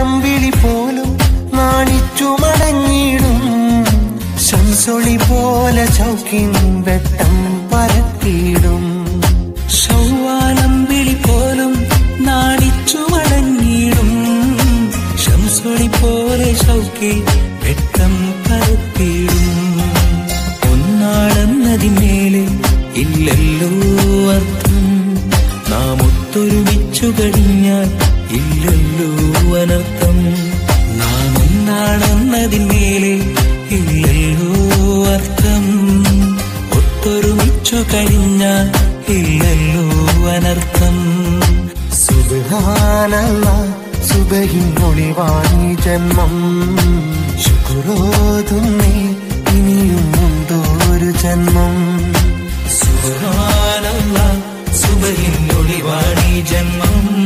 സൗവാനം വിളി പോലും നാണിച്ചു മടങ്ങിയിടും ശംസൊളി പോലെ ചൗക്കിൻ വെട്ടം പരത്തിയിടും ശൗവാനം വിളി പോലും നാണിച്ചു മടങ്ങിയിടും ശംസൊളി പോലെ ശൗക്കി വെട്ടം പരത്തിയിടും ഒന്നാണെന്നതിന്മേലെ ഇല്ലല്ലോ അർത്ഥം നാം ഒത്തൊരുമിച്ചു കഴിഞ്ഞാൽ ഇല്ലല്ലോ അനർത്ഥം നാം ഒന്നാണെന്നതിന്മേലെ ഇല്ലല്ലോ അർത്ഥം ഒത്തൊരുമിച്ചു കഴിഞ്ഞാൽ ഇല്ലല്ലോ അനർത്ഥം സുബാനല്ല സുബഹിൻ ഒളിവാണി ജന്മം ശുക്രോതുന്നേ ഇനിയും ഉണ്ടോ ഒരു ജന്മം സുബ്ഹാനല്ലാഹ് സുബഹിൻ ഒളിവാണി ജന്മം